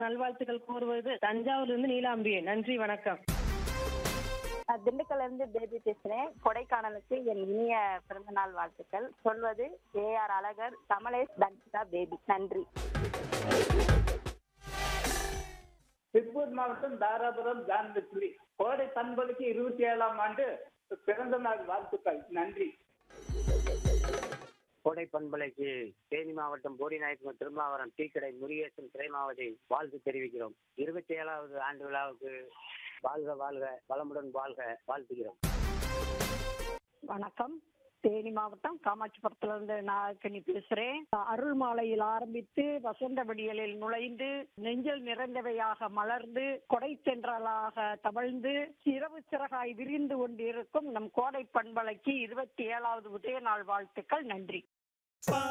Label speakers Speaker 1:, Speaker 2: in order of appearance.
Speaker 1: நல்வாழ்த்துக்கள் கூறுவது தஞ்சாவூர்லேருந்து நீலாம்பிகை நன்றி வணக்கம்
Speaker 2: நான் திண்டுக்கல்ல இருந்து பேபி பேசுறேன் கொடைக்கானலுக்கு என் இனிய பிறந்தநாள் வாழ்த்துக்கள் சொல்வது A R Azhagar Kamalesh Thansitha baby நன்றி
Speaker 3: திருப்பூர் மாவட்டம் தாராபுரம் ஜான்லட்சுமி கோடை பண்பொழிக்கு இருபத்தி ஏழாம் ஆண்டு பிறந்த நாள் வாழ்த்துக்கள் நன்றி
Speaker 4: கோடை பண்பலைக்கு தேனி மாவட்டம் போடிநாயக்கம் திருமாவரம் டீக்கடை முருகேசன் திரைமாவதி வாழ்த்து தெரிவிக்கிறோம் இருபத்தி ஏழாவது ஆண்டு விழாவுக்கு வாழ்க வாழ்க வளமுடன் வாழ்க வாழ்த்துகிறோம்
Speaker 5: வணக்கம் தேனி மாவட்டம் காமாட்சிபுரத்துல இருந்து நாகக்கனி பேசுறேன் அருள் மாலையில் ஆரம்பித்து வசந்த விடியலில் நுழைந்து நெஞ்சில் நிறைந்தவையாக மலர்ந்து கொடை தென்றலாக தவழ்ந்து இரவு சிறகாய் விரிந்து கொண்டிருக்கும் நம் கோடை பண்பலைக்கு இருபத்தி ஏழாவது உதய நாள் வாழ்த்துக்கள் நன்றி